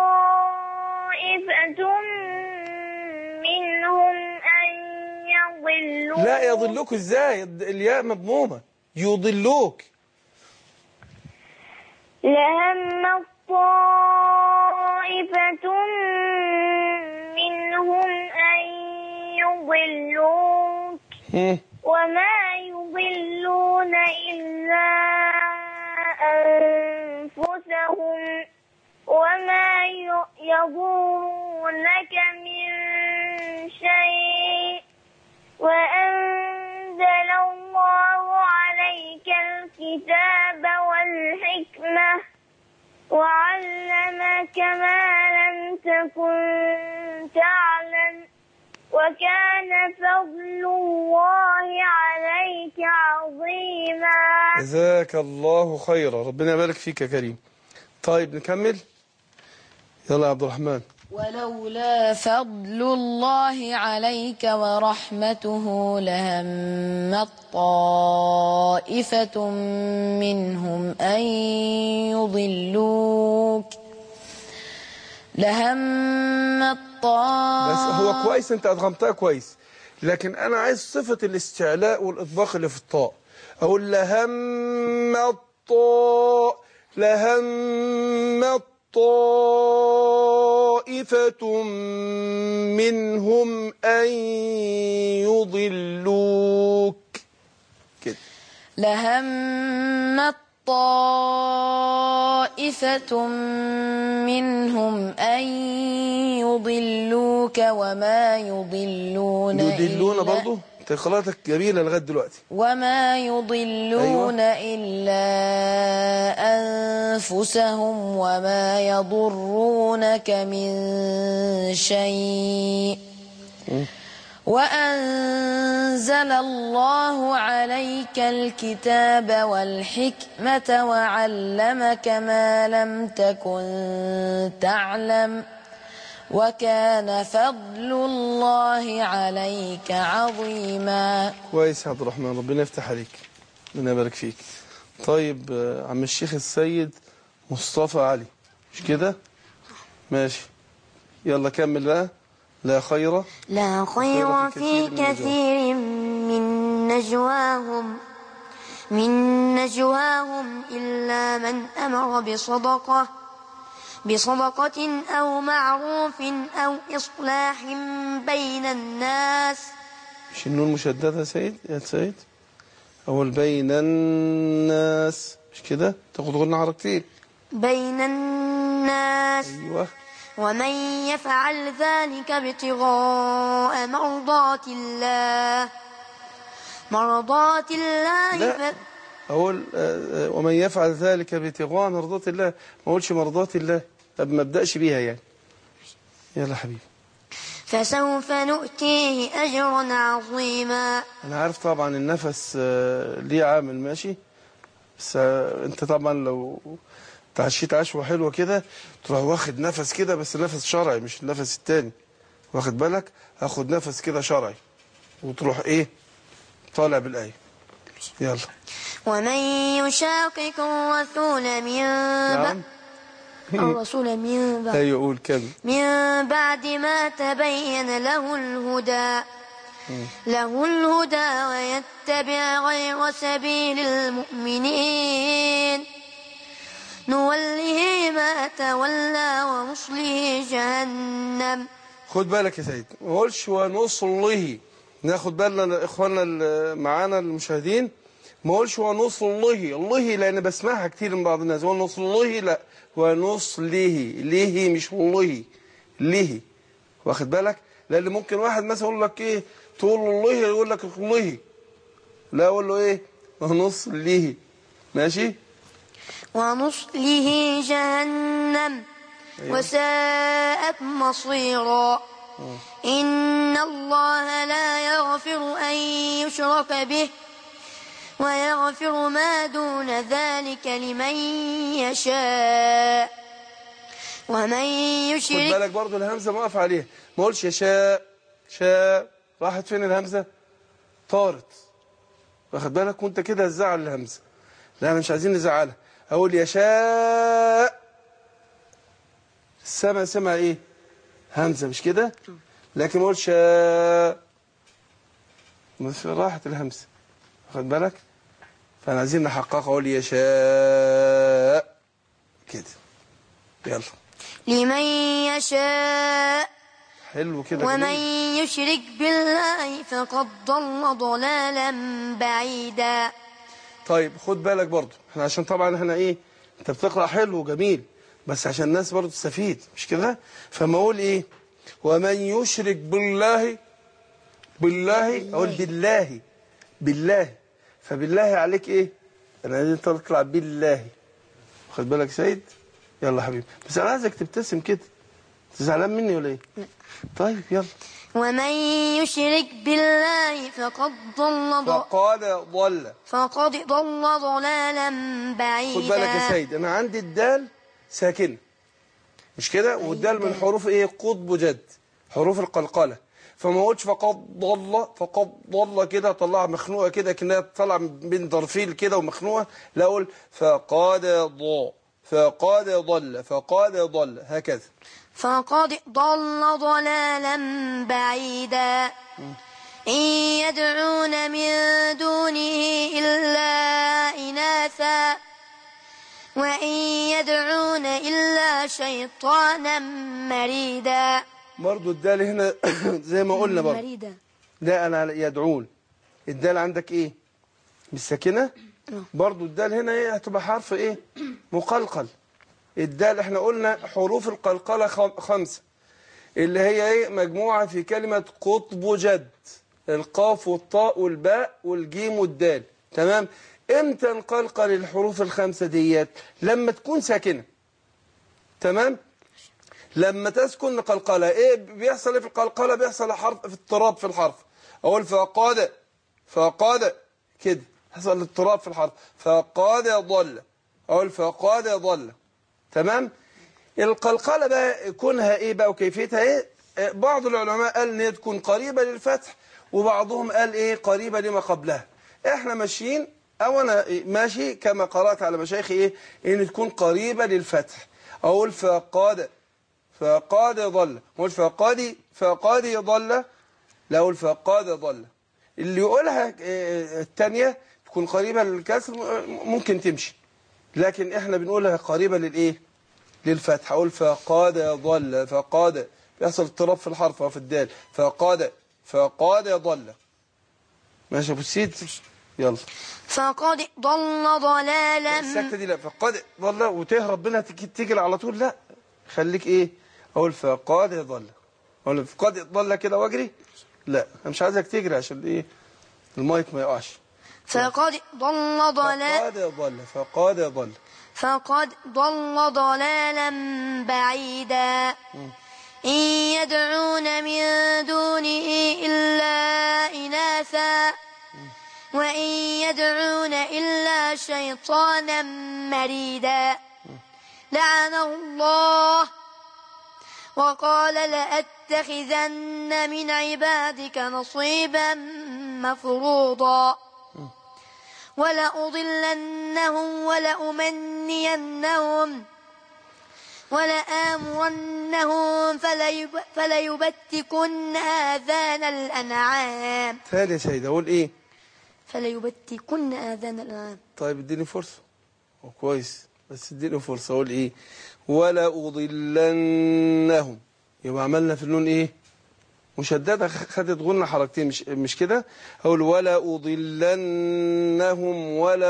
Speaker 10: طائفة منهم أن يضلوا
Speaker 2: لا يضلوك ازاي الياء مضمومة يضلوك
Speaker 10: لهم طائفة منهم أن يضلوك
Speaker 2: هم.
Speaker 10: وما يضلون إلا أنفسهم وما ي- يضرونك من شيء وأنزل الله عليك الكتاب والحكمة وعلمك ما لم تكن تعلم وكان فضل الله عليك عظيما
Speaker 2: جزاك الله خيرا ربنا يبارك فيك يا كريم طيب نكمل يلا يا عبد الرحمن
Speaker 3: ولولا فضل الله عليك ورحمته لهمت طائفة منهم أن يضلوك لهمت طائفة
Speaker 2: بس هو كويس انت ادغمتها كويس لكن انا عايز صفة الاستعلاء والاطباق اللي في الطاء اقول لهم الطاء لهم طائفة منهم أن يضلوك كده
Speaker 3: لهمت طائفة منهم أن يضلوك وما يضلون
Speaker 2: يضلون
Speaker 3: إلا
Speaker 2: برضو انت قراءتك جميلة لغاية دلوقتي
Speaker 3: وما يضلون إلا أنفسهم وما يضرونك من شيء وأنزل الله عليك الكتاب والحكمة وعلمك ما لم تكن تعلم وكان فضل الله عليك عظيما
Speaker 2: كويس يا عبد الرحمن ربنا يفتح عليك ربنا يبارك فيك طيب آه، عم الشيخ السيد مصطفى علي مش كده ماشي يلا كمل بقى لا خير
Speaker 11: لا خير في كثير من نجواهم من نجواهم إلا من أمر بصدقة بصدقة أو معروف أو إصلاح بين الناس
Speaker 2: مش النون مشددة يا سيد يا سيد أول بين الناس مش كده تاخد غنى حركتين
Speaker 11: بين الناس
Speaker 2: أيوه
Speaker 11: ومن يفعل ذلك ابتغاء مرضات الله مرضات الله
Speaker 2: لا.
Speaker 11: ف...
Speaker 2: أقول آه، آه، ومن يفعل ذلك ابتغاء مرضات الله ما أقولش مرضات الله طب ما أبدأش بيها يعني يلا حبيبي
Speaker 11: فسوف نؤتيه أجرا عظيما
Speaker 2: أنا عارف طبعا النفس آه، ليه عامل ماشي بس آه، أنت طبعا لو تعشيت عشوة حلوة كده تروح واخد نفس كده بس نفس شرعي مش النفس التاني واخد بالك هاخد نفس كده شرعي وتروح إيه طالع بالآية يلا
Speaker 11: ومن يشاقق الرسول من
Speaker 2: نعم
Speaker 11: ب... الرسول من ب...
Speaker 2: أيوة قول كمل
Speaker 11: من بعد ما تبين له الهدى له الهدى ويتبع غير سبيل المؤمنين نوله ما تولى ونصله جهنم
Speaker 2: خد بالك يا سيد ما اقولش ونصله ناخد بالنا اخواننا ال- معانا المشاهدين ما اقولش ونصله الله لان بسمعها كتير من بعض الناس ونصله لا ونصله ليه مش والله ليه واخد بالك لان ممكن واحد مثلا يقول لك ايه تقول له الله يقول لك الله لا اقول له ايه ونصله ماشي
Speaker 11: ونصله جهنم وساءت مصيرا إن الله لا يغفر أن يشرك به ويغفر ما دون ذلك لمن يشاء ومن
Speaker 2: خد
Speaker 11: يشرك
Speaker 2: بالك برضو الهمزة ما اقف عليها ما اقولش يشاء شاء راحت فين الهمزة طارت واخد بالك وانت كده هتزعل الهمزة لا انا مش عايزين نزعلها اقول يشاء السمع سمع ايه همزة مش كده لكن ما اقولش شاء مش راحت الهمزة واخد بالك فانا عايزين نحققها اقول يشاء كده يلا
Speaker 11: لمن يشاء
Speaker 2: حلو كده
Speaker 11: ومن
Speaker 2: جميل.
Speaker 11: يشرك بالله فقد ضل ضلالا بعيدا
Speaker 2: طيب خد بالك برضو احنا عشان طبعا احنا ايه انت بتقرا حلو وجميل بس عشان الناس برضو تستفيد مش كده فما اقول ايه ومن يشرك بالله بالله اقول بالله بالله فبالله عليك ايه انا عايز انت تطلع بالله خد بالك سيد يلا حبيبي بس انا عايزك تبتسم كده تزعلان مني ولا ايه طيب يلا
Speaker 11: ومن يشرك بالله فقد ضل ض-
Speaker 2: فقال ضل
Speaker 11: فقد ضل ضلالا بعيدا
Speaker 2: خد بالك يا سيد انا عندي الدال ساكنه مش كده والدال من حروف ايه قطب جد حروف القلقله فما قلتش فقد ضل فقد ضل كده طلعها مخنوقه كده كانها طالعه بين ظرفين كده ومخنوقه لا اقول فقد ضل فقد ضل فقد ضل هكذا
Speaker 11: فقد ضل ضلالا بعيدا إن يدعون من دونه إلا إناثا وإن يدعون إلا شيطانا مريدا
Speaker 2: برضو الدال هنا زي ما قلنا برضو
Speaker 11: مريدا
Speaker 2: لا انا يدعون الدال عندك ايه بالساكنه برضو الدال هنا ايه هتبقى حرف ايه مقلقل الدال احنا قلنا حروف القلقله خم- خمسه اللي هي ايه مجموعه في كلمه قطب جد القاف والطاء والباء والجيم والدال تمام امتى نقلقل الحروف الخمسه ديت لما تكون ساكنه تمام لما تسكن قلقلة ايه بيحصل ايه في القلقلة بيحصل حرف في اضطراب في الحرف اقول فقاد فقاد كده حصل اضطراب في الحرف فقاد ضل اقول فقاد ضل تمام القلقلة بقى كونها ايه بقى وكيفيتها ايه آه، بعض العلماء قال ان هي تكون قريبة للفتح وبعضهم قال ايه قريبة لما قبلها احنا ماشيين او انا ماشي كما قرأت على مشايخي ايه ان تكون قريبة للفتح اقول فقاد فقاد ضل مش فقاد فقاد ضل لا اقول فقاد ضل اللي يقولها آه، الثانيه تكون قريبه للكسر آه، ممكن تمشي لكن احنا بنقولها قريبه للايه للفتح اقول فقاد ضل فقاد بيحصل اضطراب في الحرف وفي الدال فقاد فقاد ضل ماشي يا ابو السيد يلا
Speaker 11: فقد ضل ضلالا
Speaker 2: السكتة دي لا فقد ضل وتهرب منها تيجي تجري على طول لا خليك ايه اقول فقد ضل اقول فقد ضل كده واجري لا انا مش عايزك تجري عشان ايه المايك ما يقعش
Speaker 11: فقد ضل ضلالا
Speaker 2: فقد ضل فقد ضل
Speaker 11: فقد ضل ضلالا بعيدا إن يدعون من دونه إلا إناثا وإن يدعون إلا شيطانا مريدا لعنه الله وقال لأتخذن من عبادك نصيبا مفروضا ولأضلنهم ولأمنينهم ولآمرنهم فليب فليبتكن آذان الأنعام
Speaker 2: ثاني يا سيدة اقول ايه
Speaker 11: فليبتكن آذان الأنعام
Speaker 2: طيب اديني فرصة كويس بس اديني فرصة اقول ايه ولا اضلنهم يبقى عملنا في النون ايه مشددة خدت غنى حركتين مش مش كده اقول ولا اضلنهم ولا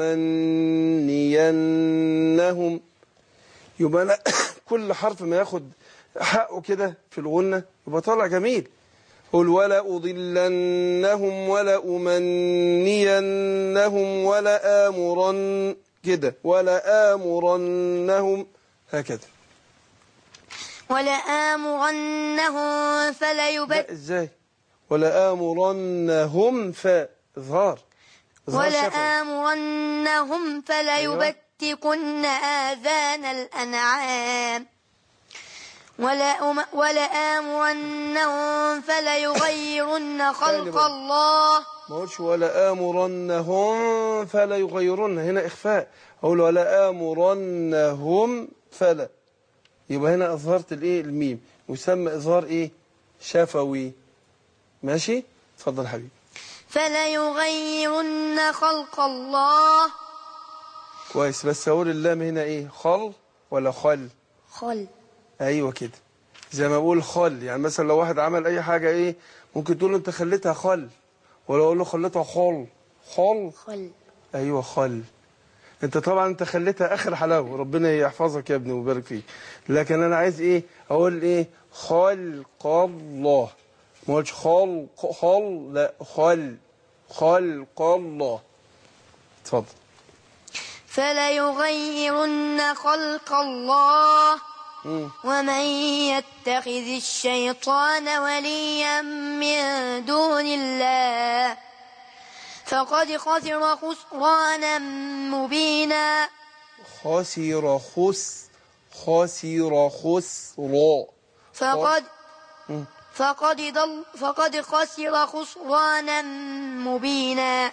Speaker 2: امنينهم يبقى انا كل حرف ما ياخد حقه كده في الغنة يبقى طالع جميل قل ولا أضلنهم ولا أمنينهم ولا آمرن كده ولا آمرنهم هكذا
Speaker 11: ولآمرنهم فليبت
Speaker 2: لا ازاي ولا آمرنهم فإظهار إظهار شفوي.
Speaker 11: ولآمرنهم فليبتكن آذان الأنعام ولأم- ولآمرنهم فليغيرن خلق
Speaker 2: بقى.
Speaker 11: الله
Speaker 2: ما قلتش ولا آمرنهم فلا يغيرن هنا إخفاء أقول ولا آمرنهم فلا يبقى هنا أظهرت الإيه الميم يسمى إظهار إيه شفوي ماشي اتفضل حبيبي
Speaker 11: فليغيرن خلق الله
Speaker 2: كويس بس أقول اللام هنا إيه خل ولا خل
Speaker 11: خل
Speaker 2: أيوة كده زي ما بقول خل يعني مثلا لو واحد عمل أي حاجة إيه ممكن تقول له أنت خليتها خل ولا أقول له خليتها خل خل
Speaker 11: خل
Speaker 2: ايوه خل انت طبعا انت خليتها اخر حلاوه ربنا يحفظك يا ابني ويبارك فيك لكن انا عايز ايه اقول ايه خلق الله ما قلتش خلق خل لا خل خلق الله اتفضل
Speaker 11: فليغيرن خلق الله
Speaker 2: مم.
Speaker 11: ومن يتخذ الشيطان وليا من دون الله فقد خسر خسرانا مبينا
Speaker 2: خسر خس خسر خسرا
Speaker 11: فقد
Speaker 2: مم.
Speaker 11: فقد ضل فقد خسر خسرانا مبينا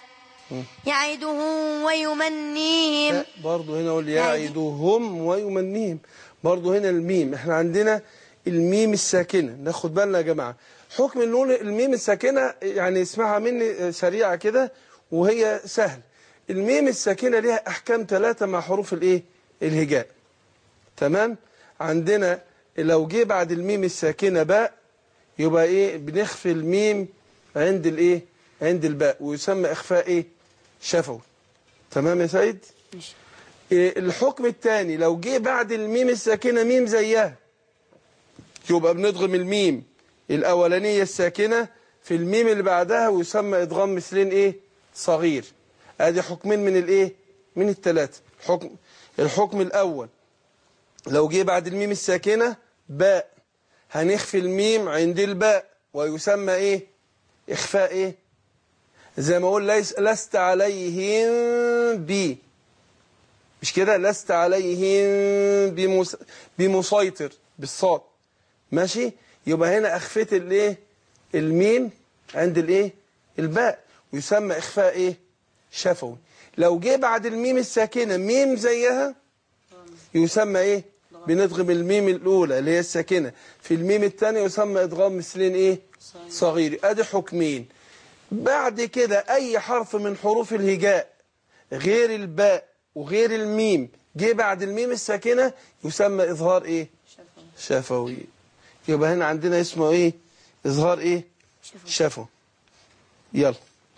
Speaker 11: يعدهم ويمنيهم
Speaker 2: لا برضه هنا اقول يعدهم ويمنيهم برضه هنا الميم احنا عندنا الميم الساكنة ناخد بالنا يا جماعة حكم النون الميم الساكنة يعني اسمعها مني سريعة كده وهي سهل الميم الساكنة ليها أحكام ثلاثة مع حروف الايه الهجاء تمام عندنا لو جه بعد الميم الساكنة باء يبقى ايه بنخفي الميم عند الايه عند الباء ويسمى اخفاء ايه شفوي تمام يا سيد إيه الحكم الثاني لو جه بعد الميم الساكنة ميم زيها يبقى بنضغم الميم الأولانية الساكنة في الميم اللي بعدها ويسمى إدغام مثلين إيه صغير ادي حكمين من الإيه من الثلاثة حكم الحكم الأول لو جه بعد الميم الساكنة باء هنخفي الميم عند الباء ويسمى إيه إخفاء إيه زي ما أقول ليس لست عليهم بي مش كده لست عليهم بمس... بمسيطر بالصاد ماشي يبقى هنا اخفيت الايه الميم عند الايه الباء ويسمى اخفاء ايه شفوي لو جه بعد الميم الساكنه ميم زيها يسمى ايه بندغم الميم الاولى اللي هي الساكنه في الميم الثانيه يسمى ادغام مثلين ايه صغير ادي حكمين بعد كده اي حرف من حروف الهجاء غير الباء وغير الميم جه بعد الميم الساكنة يسمى إظهار إيه شفوي يبقى هنا عندنا اسمه إيه إظهار إيه شفوي يلا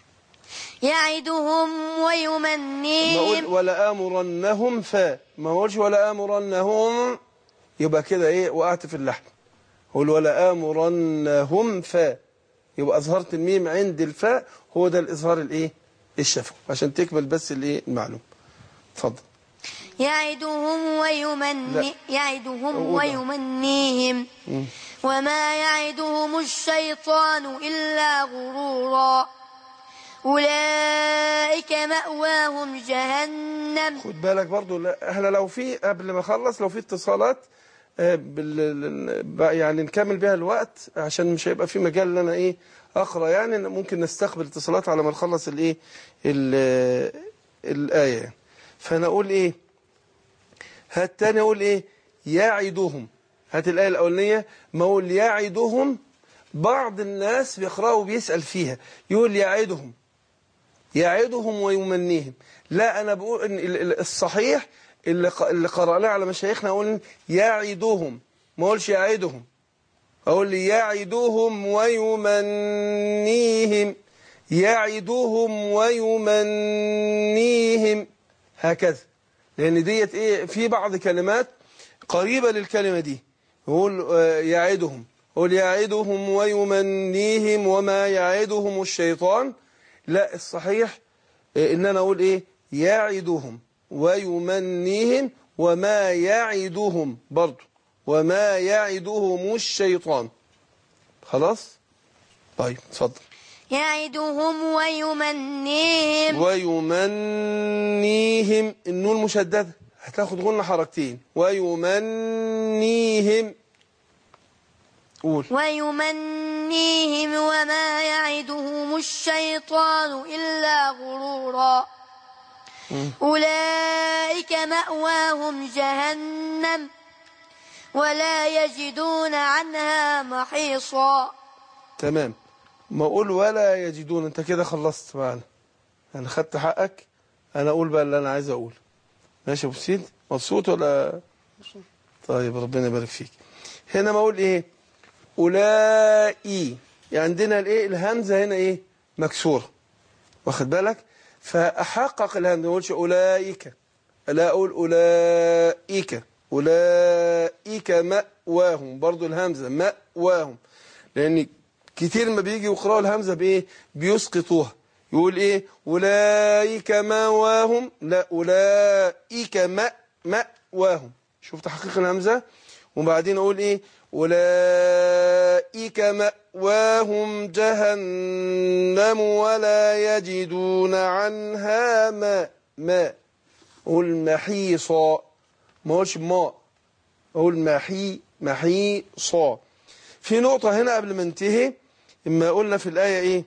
Speaker 11: يعدهم
Speaker 2: ما أقول
Speaker 11: ويمنيهم
Speaker 2: ولا آمرنهم فا ما أقولش ولا آمرنهم يبقى كده إيه وقعت في اللحن قول ولا آمرنهم فا يبقى أظهرت الميم عند الفاء هو ده الإظهار الإيه الشفوي عشان تكمل بس الإيه المعلوم اتفضل
Speaker 11: يعدهم ويمني
Speaker 2: لا.
Speaker 11: يعدهم
Speaker 2: أقولها.
Speaker 11: ويمنيهم
Speaker 2: مم.
Speaker 11: وما يعدهم الشيطان إلا غرورا أولئك مأواهم جهنم
Speaker 2: خد بالك برضو لا احنا لو في قبل ما اخلص لو في اتصالات آه، بال ال- بقى يعني نكمل بيها الوقت عشان مش هيبقى في مجال ان انا ايه اقرا يعني ممكن نستقبل اتصالات على ما نخلص الايه ال- الايه فانا اقول ايه هات تاني اقول ايه يعدهم هات الايه الاولانيه ما اقول يعدهم بعض الناس بيقراوا وبيسال فيها يقول يعدهم يعدهم ويمنيهم لا أنا بقول إن ال- ال- الصحيح اللي ق- اللي قرأناه على مشايخنا اقول يعدهم ما اقولش يعدهم اقول لي يعدهم ويمنيهم يعدهم ويمنيهم هكذا لان ديت ايه في بعض كلمات قريبة للكلمة دي يقول آه، يعدهم يقول يعدهم ويمنيهم وما يعدهم الشيطان لا الصحيح آه، ان انا اقول ايه يعدهم ويمنيهم وما يعدهم برضو وما يعدهم الشيطان خلاص طيب اتفضل
Speaker 11: يعدهم ويمنيهم
Speaker 2: ويمنيهم النون مشددة هتاخد غنى حركتين ويمنيهم قول
Speaker 11: ويمنيهم وما يعدهم الشيطان إلا غرورا أولئك مأواهم جهنم ولا يجدون عنها محيصا
Speaker 2: تمام ما اقول ولا يجدون انت كده خلصت معانا انا خدت حقك انا اقول بقى اللي انا عايز اقول ماشي يا ابو سيد مبسوط ولا طيب ربنا يبارك فيك هنا ما اقول ايه اولئي يعني عندنا الايه الهمزه هنا ايه مكسوره واخد بالك فاحقق الهمزه ما اقولش اولئك لا اقول اولئك اولئك مأواهم برضو الهمزه مأواهم لان كتير ما بيجي يقرأوا الهمزة بإيه بيسقطوها يقول إيه أولئك مأواهم لا أولئك مأ مأواهم شوف تحقيق الهمزة وبعدين أقول إيه أولئك مأواهم جهنم ولا يجدون عنها ماء ماء أقول محيصا ما أقولش ماء أقول محي محيصا في نقطة هنا قبل ما انتهي إما قلنا في الآية إيه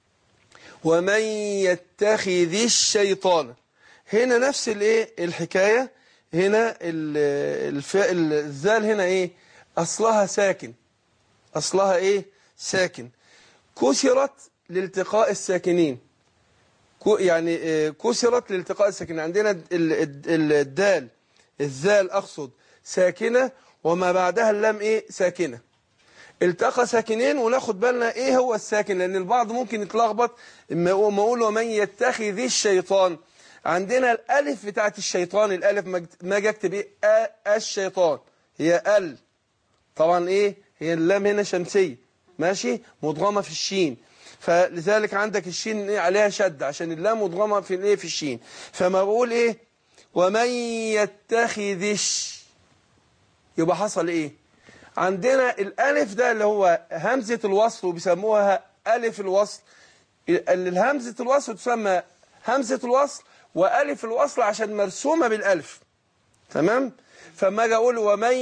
Speaker 2: ومن يتخذ الشيطان هنا نفس الإيه الحكاية هنا ال- الف... الذال هنا إيه أصلها ساكن أصلها إيه ساكن كسرت لالتقاء الساكنين كو- يعني آه، كسرت لالتقاء الساكنين عندنا ال- ال- الدال الذال أقصد ساكنة وما بعدها اللام إيه ساكنة التقى ساكنين وناخد بالنا ايه هو الساكن لان البعض ممكن يتلخبط اما اما اقول ومن يتخذ الشيطان عندنا الالف بتاعت الشيطان الالف ما جت- ما اجي اكتب ايه آ الشيطان هي ال طبعا ايه هي اللام هنا شمسيه ماشي مضغمه في الشين فلذلك عندك الشين ايه عليها شد عشان اللام مضغمه في الايه في الشين فما بقول ايه ومن يتخذ الش يبقى حصل ايه عندنا الالف ده اللي هو همزة الوصل وبيسموها الف الوصل ال- الهمزة الوصل تسمى همزة الوصل والف الوصل عشان مرسومة بالالف تمام فما اجي اقول ومن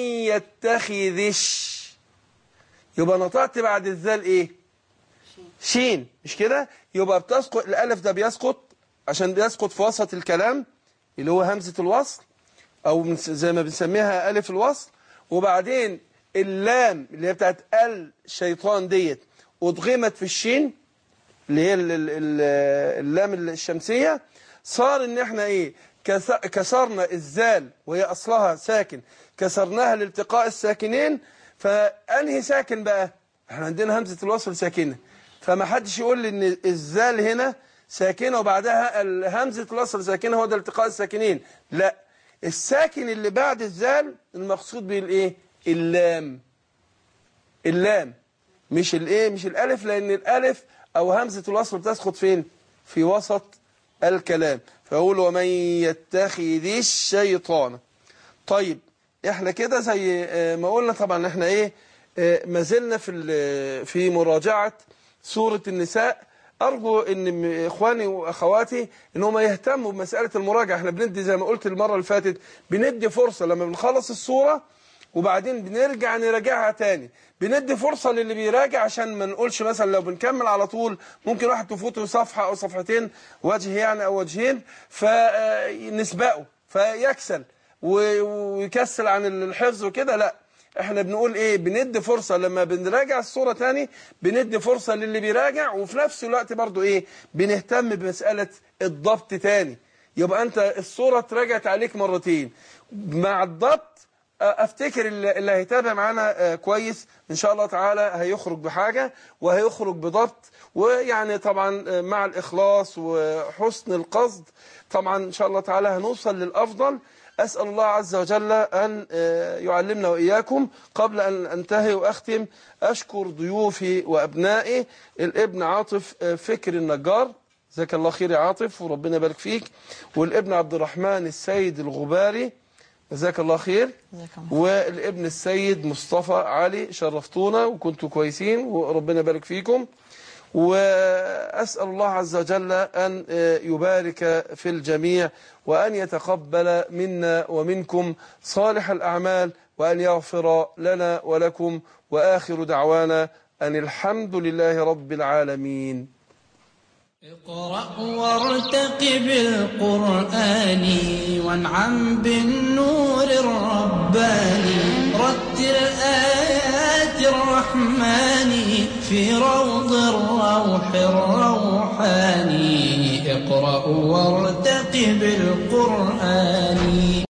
Speaker 2: يتخذش يبقى نطقت بعد الذال ايه شين مش كده يبقى بتسقط الالف ده بيسقط عشان بيسقط في وسط الكلام اللي هو همزة الوصل او بنس- زي ما بنسميها الف الوصل وبعدين اللام اللي هي بتاعت الشيطان ديت ادغمت في الشين اللي هي ال- ال- ال- اللام الشمسية صار ان احنا ايه كس- كسرنا الزال وهي اصلها ساكن كسرناها لالتقاء الساكنين فانهي ساكن بقى احنا عندنا همزة الوصل ساكنة فما حدش يقول لي ان الزال هنا ساكنة وبعدها ال- همزة الوصل ساكنة هو ده التقاء الساكنين لا الساكن اللي بعد الزال المقصود به الايه اللام اللام مش الايه مش الالف لان الالف او همزه الوصل بتسقط فين في وسط الكلام فاقول ومن يتخذ الشيطان طيب احنا كده زي آه، ما قلنا طبعا احنا ايه آه، ما زلنا في ال- في مراجعه سوره النساء ارجو ان م- اخواني واخواتي ان هم يهتموا بمساله المراجعه احنا بندي زي ما قلت المره اللي فاتت بندي فرصه لما بنخلص السوره وبعدين بنرجع نراجعها تاني بندي فرصة للي بيراجع عشان ما نقولش مثلا لو بنكمل على طول ممكن واحد تفوته صفحة أو صفحتين وجه يعني أو وجهين فنسبقه فيكسل و- ويكسل عن الحفظ وكده لا احنا بنقول ايه بندي فرصة لما بنراجع الصورة تاني بندي فرصة للي بيراجع وفي نفس الوقت برضو ايه بنهتم بمسألة الضبط تاني يبقى أنت الصورة اترجعت عليك مرتين مع الضبط افتكر اللي اللي هيتابع معانا آه، كويس ان شاء الله تعالى هيخرج بحاجة وهيخرج بضبط ويعني طبعا آه، مع الاخلاص وحسن القصد طبعا ان شاء الله تعالى هنوصل للافضل اسال الله عز وجل ان آه، يعلمنا واياكم قبل ان انتهي واختم اشكر ضيوفي وابنائي الابن عاطف آه، فكر النجار جزاك الله خير يا عاطف وربنا يبارك فيك والابن عبد الرحمن السيد الغباري جزاك الله خير والابن السيد مصطفى علي شرفتونا وكنتوا كويسين وربنا يبارك فيكم وأسأل الله عز وجل أن يبارك في الجميع وأن يتقبل منا ومنكم صالح الأعمال وأن يغفر لنا ولكم وآخر دعوانا أن الحمد لله رب العالمين
Speaker 12: اقرأ وارتقب القرآن وانعم بالنور الرباني رتل آيات الرحمن في روض الروح الروحاني اقرأ وارتقب القرآن